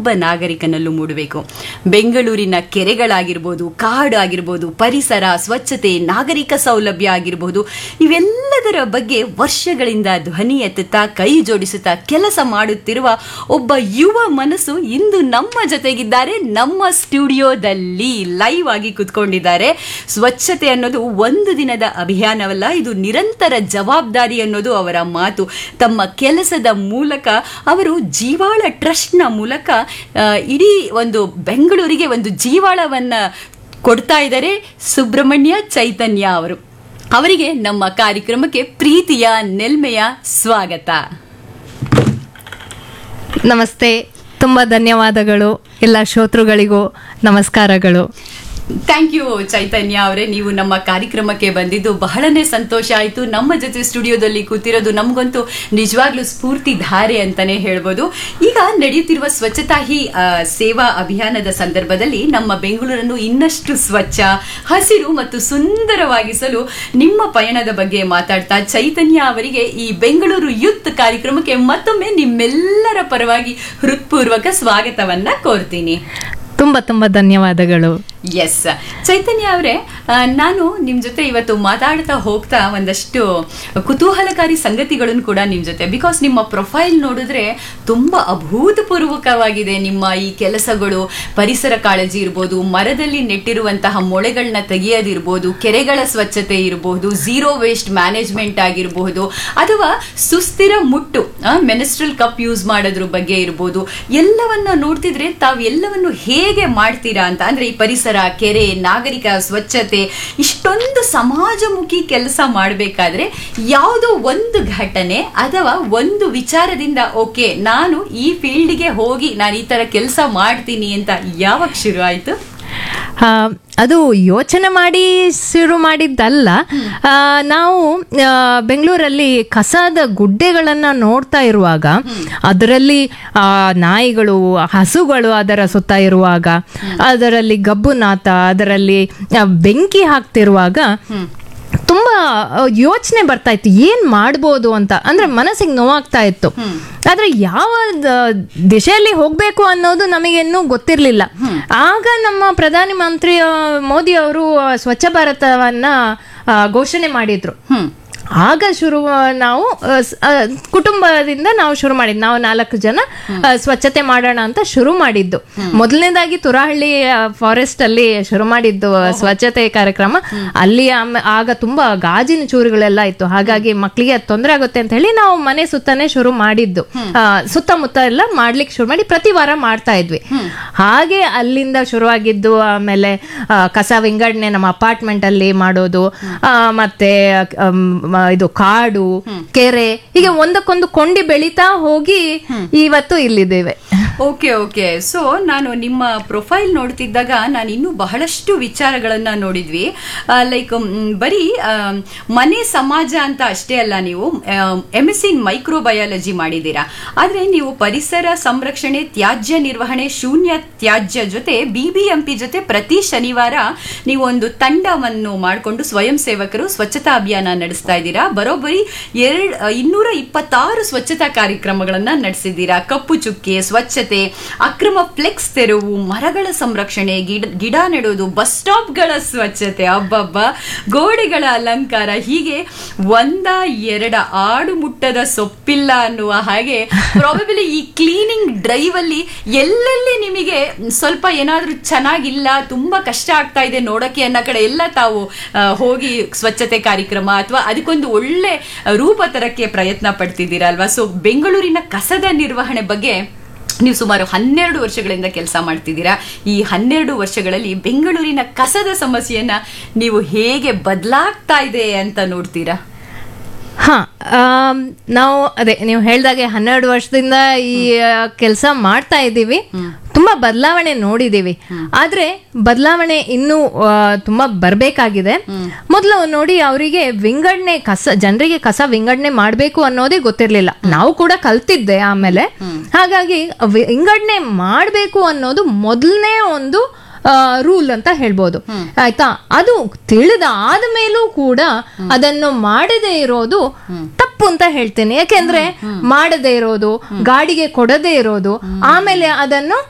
ಪ್ರತಿಯೊಬ್ಬ ನಾಗರಿಕನಲ್ಲೂ ಮೂಡಬೇಕು ಬೆಂಗಳೂರಿನ ಕೆರೆಗಳಾಗಿರ್ಬೋದು ಕಾಡು ಆಗಿರ್ಬೋದು ಪರಿಸರ ಸ್ವಚ್ಛತೆ ನಾಗರಿಕ ಸೌಲಭ್ಯ ಆಗಿರ್ಬೋದು ಇವೆಲ್ಲದರ ಬಗ್ಗೆ ವರ್ಷಗಳಿಂದ ಧ್ವನಿ ಎತ್ತುತ್ತಾ ಕೈ ಜೋಡಿಸುತ್ತಾ ಕೆಲಸ ಮಾಡುತ್ತಿರುವ ಒಬ್ಬ ಯುವ ಮನಸ್ಸು ಇಂದು ನಮ್ಮ ಜೊತೆಗಿದ್ದಾರೆ ನಮ್ಮ ಸ್ಟುಡಿಯೋದಲ್ಲಿ ಲೈವ್ ಆಗಿ ಕುತ್ಕೊಂಡಿದ್ದಾರೆ ಸ್ವಚ್ಛತೆ ಅನ್ನೋದು ಒಂದು ದಿನದ ಅಭಿಯಾನವಲ್ಲ ಇದು ನಿರಂತರ ಜವಾಬ್ದಾರಿ ಅನ್ನೋದು ಅವರ ಮಾತು ತಮ್ಮ ಕೆಲಸದ ಮೂಲಕ ಅವರು ಜೀವಾಳ ಟ್ರಸ್ಟ್ನ ಮೂಲಕ ಆ, ಇಡೀ ಒಂದು ಬೆಂಗಳೂರಿಗೆ ಒಂದು ಜೀವಾಳವನ್ನ ಕೊಡ್ತಾ ಇದ್ದಾರೆ ಸುಬ್ರಹ್ಮಣ್ಯ ಚೈತನ್ಯ ಅವರು ಅವರಿಗೆ ನಮ್ಮ ಕಾರ್ಯಕ್ರಮಕ್ಕೆ ಪ್ರೀತಿಯ ನೆಲ್ಮೆಯ ಸ್ವಾಗತ ನಮಸ್ತೆ ತುಂಬ ಧನ್ಯವಾದಗಳು ಎಲ್ಲ ಶ್ರೋತೃಗಳಿಗೂ ನಮಸ್ಕಾರಗಳು ಥ್ಯಾಂಕ್ ಯು ಚೈತನ್ಯ ಅವರೇ ನೀವು ನಮ್ಮ ಕಾರ್ಯಕ್ರಮಕ್ಕೆ ಬಂದಿದ್ದು ಬಹಳನೇ ಸಂತೋಷ ಆಯಿತು ನಮ್ಮ ಜೊತೆ ಸ್ಟುಡಿಯೋದಲ್ಲಿ ಕೂತಿರೋದು ನಮಗಂತೂ ನಿಜವಾಗ್ಲೂ ಸ್ಫೂರ್ತಿ ಧಾರೆ ಅಂತಾನೆ ಹೇಳ್ಬೋದು ಈಗ ನಡೆಯುತ್ತಿರುವ ಸ್ವಚ್ಛತಾ ಹಿ ಆ, ಸೇವಾ ಅಭಿಯಾನದ ಸಂದರ್ಭದಲ್ಲಿ ನಮ್ಮ ಬೆಂಗಳೂರನ್ನು ಇನ್ನಷ್ಟು ಸ್ವಚ್ಛ ಹಸಿರು ಮತ್ತು ಸುಂದರವಾಗಿಸಲು ನಿಮ್ಮ ಪಯಣದ ಬಗ್ಗೆ ಮಾತಾಡ್ತಾ ಚೈತನ್ಯ ಅವರಿಗೆ ಈ ಬೆಂಗಳೂರು ಯುತ್ ಕಾರ್ಯಕ್ರಮಕ್ಕೆ ಮತ್ತೊಮ್ಮೆ ನಿಮ್ಮೆಲ್ಲರ ಪರವಾಗಿ ಹೃತ್ಪೂರ್ವಕ ಸ್ವಾಗತವನ್ನ ಕೋರ್ತೀನಿ ತುಂಬ ತುಂಬ ಧನ್ಯವಾದಗಳು ಎಸ್ ಚೈತನ್ಯ ಅವರೇ ನಾನು ನಿಮ್ಮ ಜೊತೆ ಇವತ್ತು ಮಾತಾಡ್ತಾ ಹೋಗ್ತಾ ಒಂದಷ್ಟು ಕುತೂಹಲಕಾರಿ ಸಂಗತಿಗಳನ್ನು ಕೂಡ ನಿಮ್ಮ ಜೊತೆ ಬಿಕಾಸ್ ನಿಮ್ಮ ಪ್ರೊಫೈಲ್ ನೋಡಿದ್ರೆ ತುಂಬ ಅಭೂತಪೂರ್ವಕವಾಗಿದೆ ನಿಮ್ಮ ಈ ಕೆಲಸಗಳು ಪರಿಸರ ಕಾಳಜಿ ಇರ್ಬೋದು ಮರದಲ್ಲಿ ನೆಟ್ಟಿರುವಂತಹ ಮೊಳೆಗಳನ್ನ ತೆಗೆಯೋದಿರ್ಬೋದು ಕೆರೆಗಳ ಸ್ವಚ್ಛತೆ ಇರಬಹುದು ಝೀರೋ ವೇಸ್ಟ್ ಮ್ಯಾನೇಜ್ಮೆಂಟ್ ಆಗಿರಬಹುದು ಅಥವಾ ಸುಸ್ಥಿರ ಮುಟ್ಟು ಮೆನಿಸ್ಟ್ರಲ್ ಕಪ್ ಯೂಸ್ ಮಾಡೋದ್ರ ಬಗ್ಗೆ ಇರ್ಬೋದು ಎಲ್ಲವನ್ನ ನೋಡ್ತಿದ್ರೆ ತಾವು ಎಲ್ಲವನ್ನು ಹೇಗೆ ಮಾಡ್ತೀರಾ ಅಂತ ಅಂದ್ರೆ ಈ ಪರಿಸರ ಕೆರೆ ನಾಗರಿಕ ಸ್ವಚ್ಛತೆ ಇಷ್ಟೊಂದು ಸಮಾಜಮುಖಿ ಕೆಲಸ ಮಾಡಬೇಕಾದ್ರೆ ಯಾವುದೋ ಒಂದು ಘಟನೆ ಅಥವಾ ಒಂದು ವಿಚಾರದಿಂದ ಓಕೆ ನಾನು ಈ ಫೀಲ್ಡ್ಗೆ ಹೋಗಿ ನಾನು ಈ ತರ ಕೆಲಸ ಮಾಡ್ತೀನಿ ಅಂತ ಯಾವಾಗ ಶುರು ಆಯ್ತು ಆ, ಅದು ಯೋಚನೆ ಮಾಡಿ ಶುರು ಮಾಡಿದ್ದಲ್ಲ ಆ, ನಾವು ಆ, ಬೆಂಗಳೂರಲ್ಲಿ ಕಸದ ಗುಡ್ಡೆಗಳನ್ನು ನೋಡ್ತಾ ಇರುವಾಗ ಅದರಲ್ಲಿ ಆ, ನಾಯಿಗಳು ಹಸುಗಳು ಅದರ ಸುತ್ತ ಇರುವಾಗ ಅದರಲ್ಲಿ ಗಬ್ಬುನಾಥ ಅದರಲ್ಲಿ ಆ, ಬೆಂಕಿ ಹಾಕ್ತಿರುವಾಗ ತುಂಬಾ ಯೋಚನೆ ಬರ್ತಾ ಇತ್ತು ಏನ್ ಮಾಡ್ಬೋದು ಅಂತ ಅಂದ್ರೆ ಮನಸ್ಸಿಗೆ ನೋವಾಗ್ತಾ ಇತ್ತು ಆದ್ರೆ ಯಾವ ದ- ದಿಶೆಯಲ್ಲಿ ಹೋಗ್ಬೇಕು ಅನ್ನೋದು ನಮಗೆ ಇನ್ನೂ ಗೊತ್ತಿರ್ಲಿಲ್ಲ ಆಗ ನಮ್ಮ ಪ್ರಧಾನಿ ಮಂತ್ರಿ ಆ, ಮೋದಿ ಅವರು ಸ್ವಚ್ಛ ಭಾರತವನ್ನ ಆ, ಘೋಷಣೆ ಮಾಡಿದ್ರು ಹ್ಮ್ ಆಗ ಶುರು ನಾವು ಆ, ಸ್- ಆ, ಕುಟುಂಬದಿಂದ ನಾವು ಶುರು ಮಾಡಿದ್ದು ನಾವು ನಾಲ್ಕು ಜನ ಆ, ಸ್ವಚ್ಛತೆ ಮಾಡೋಣ ಅಂತ ಶುರು ಮಾಡಿದ್ದು ಮೊದಲನೇದಾಗಿ ತುರಾಹಳ್ಳಿ ಫಾರೆಸ್ಟ್ ಅಲ್ಲಿ ಶುರು ಮಾಡಿದ್ದು ಆ, ಸ್ವಚ್ಛತೆ ಕಾರ್ಯಕ್ರಮ ಅಲ್ಲಿ ಆಮ- ಆಗ ತುಂಬಾ ಗಾಜಿನ ಚೂರುಗಳೆಲ್ಲ ಇತ್ತು ಹಾಗಾಗಿ ಮಕ್ಕಳಿಗೆ ತೊಂದರೆ ಆಗುತ್ತೆ ಅಂತ ಹೇಳಿ ನಾವು ಮನೆ ಸುತ್ತನೇ ಶುರು ಮಾಡಿದ್ದು ಆ, ಸುತ್ತಮುತ್ತ ಎಲ್ಲ ಮಾಡ್ಲಿಕ್ಕೆ ಶುರು ಮಾಡಿ ಪ್ರತಿ ವಾರ ಮಾಡ್ತಾ ಇದ್ವಿ ಹಾಗೆ ಅಲ್ಲಿಂದ ಶುರುವಾಗಿದ್ದು ಆಮೇಲೆ ಆ, ಕಸ ವಿಂಗಡಣೆ ನಮ್ಮ ಅಪಾರ್ಟ್ಮೆಂಟ್ ಅಲ್ಲಿ ಮಾಡೋದು ಆ, ಮತ್ತೆ ಅಮ್, ಮ- ಇದು ಕಾಡು ಕೆರೆ ಹೀಗೆ ಒಂದಕ್ಕೊಂದು ಕೊಂಡಿ ಬೆಳೀತಾ ಹೋಗಿ ಇವತ್ತು ಇಲ್ಲಿದ್ದೇವೆ ಓಕೆ ಓಕೆ ಸೊ ನಾನು ನಿಮ್ಮ ಪ್ರೊಫೈಲ್ ನೋಡ್ತಿದ್ದಾಗ ನಾನು ಇನ್ನೂ ಬಹಳಷ್ಟು ವಿಚಾರಗಳನ್ನ ನೋಡಿದ್ವಿ ಲೈಕ್ ಬರೀ ಆ, ಮನೆ ಸಮಾಜ ಅಂತ ಅಷ್ಟೇ ಅಲ್ಲ ನೀವು ಎಂ ಎಸ್ ಸಿ ಮೈಕ್ರೋಬಯಾಲಜಿ ಮಾಡಿದ್ದೀರಾ ಆದ್ರೆ ನೀವು ಪರಿಸರ ಸಂರಕ್ಷಣೆ ತ್ಯಾಜ್ಯ ನಿರ್ವಹಣೆ ಶೂನ್ಯ ತ್ಯಾಜ್ಯ ಜೊತೆ ಬಿಬಿಎಂಪಿ ಜೊತೆ ಪ್ರತಿ ಶನಿವಾರ ನೀವು ಒಂದು ತಂಡವನ್ನು ಮಾಡಿಕೊಂಡು ಸ್ವಯಂ ಸೇವಕರು ಸ್ವಚ್ಛತಾ ಅಭಿಯಾನ ನಡೆಸ್ತಾ ಇದ್ದೀರಾ ಬರೋಬ್ಬರಿ ಎರಡ್ ಇನ್ನೂರ ಇಪ್ಪತ್ತಾರು ಸ್ವಚ್ಛತಾ ಕಾರ್ಯಕ್ರಮಗಳನ್ನ ನಡೆಸಿದ್ದೀರಾ ಕಪ್ಪು ಚುಕ್ಕೆ ಸ್ವಚ್ಛತೆ ಅಕ್ರಮ ಫ್ಲೆಕ್ಸ್ ತೆರವು ಮರಗಳ ಸಂರಕ್ಷಣೆ ಗಿಡ ಗಿಡ ನೆಡೋದು ಬಸ್ ಸ್ಟಾಪ್ಗಳ ಸ್ವಚ್ಛತೆ ಅಬ್ಬಬ್ಬ ಗೋಡೆಗಳ ಅಲಂಕಾರ ಹೀಗೆ ಒಂದ ಎರಡ ಆಡು ಮುಟ್ಟದ ಸೊಪ್ಪಿಲ್ಲ ಅನ್ನುವ ಹಾಗೆ ಪ್ರಾಬಬಲಿ ಈ ಕ್ಲೀನಿಂಗ್ ಡ್ರೈವ್ ಅಲ್ಲಿ ಎಲ್ಲೆಲ್ಲಿ ನಿಮಗೆ ಸ್ವಲ್ಪ ಏನಾದ್ರೂ ಚೆನ್ನಾಗಿಲ್ಲ ತುಂಬಾ ಕಷ್ಟ ಆಗ್ತಾ ಇದೆ ನೋಡಕ್ಕೆ ಅನ್ನೋ ಕಡೆ ಎಲ್ಲ ತಾವು ಆ, ಹೋಗಿ ಸ್ವಚ್ಛತೆ ಕಾರ್ಯಕ್ರಮ ಅಥವಾ ಅದಕ್ಕೊಂದು ಒಳ್ಳೆ ರೂಪ ತರಕ್ಕೆ ಪ್ರಯತ್ನ ಪಡ್ತಿದ್ದೀರಾ ಅಲ್ವಾ ಸೊ ಬೆಂಗಳೂರಿನ ಕಸದ ನಿರ್ವಹಣೆ ಬಗ್ಗೆ ನೀವು ಸುಮಾರು ಹನ್ನೆರಡು ವರ್ಷಗಳಿಂದ ಕೆಲಸ ಮಾಡ್ತಿದ್ದೀರಾ ಈ ಹನ್ನೆರಡು ವರ್ಷಗಳಲ್ಲಿ ಬೆಂಗಳೂರಿನ ಕಸದ ಸಮಸ್ಯೆಯನ್ನ ನೀವು ಹೇಗೆ ಬದಲಾಗ್ತಾ ಇದೆ ಅಂತ ನೋಡ್ತೀರಾ ಹಾ ಆಮ್, ನಾವು ಅದೇ ನೀವು ಹೇಳ್ದಾಗೆ ಹನ್ನೆರಡು ವರ್ಷದಿಂದ ಈ ಕೆಲಸ ಮಾಡ್ತಾ ಇದ್ದೀವಿ ತುಂಬಾ ಬದಲಾವಣೆ ನೋಡಿದೀವಿ ಆದ್ರೆ ಬದಲಾವಣೆ ಇನ್ನೂ ಆ, ತುಂಬಾ ಬರ್ಬೇಕಾಗಿದೆ ಮೊದಲು ನೋಡಿ ಅವರಿಗೆ ವಿಂಗಡಣೆ ಕಸ ಜನರಿಗೆ ಕಸ ವಿಂಗಡಣೆ ಮಾಡ್ಬೇಕು ಅನ್ನೋದೇ ಗೊತ್ತಿರ್ಲಿಲ್ಲ ನಾವು ಕೂಡ ಕಲ್ತಿದ್ದೆ ಆಮೇಲೆ ಹಾಗಾಗಿ ವಿಂಗಡಣೆ ಮಾಡ್ಬೇಕು ಅನ್ನೋದು ಮೊದಲನೇ ಒಂದು ರೂಲ್ ಅಂತ ಹೇಳ್ಬೋದು ಆಯ್ತಾ ಅದು ತಿಳಿದ ಆದ್ಮೇಲೂ ಕೂಡ ಅದನ್ನು ಮಾಡದೇ ಇರೋದು ತಪ್ಪು ಅಂತ ಹೇಳ್ತೇನೆ ಯಾಕೆಂದ್ರೆ ಮಾಡದೇ ಇರೋದು ಗಾಡಿಗೆ ಕೊಡದೇ ಇರೋದು ಆಮೇಲೆ ಅದನ್ನು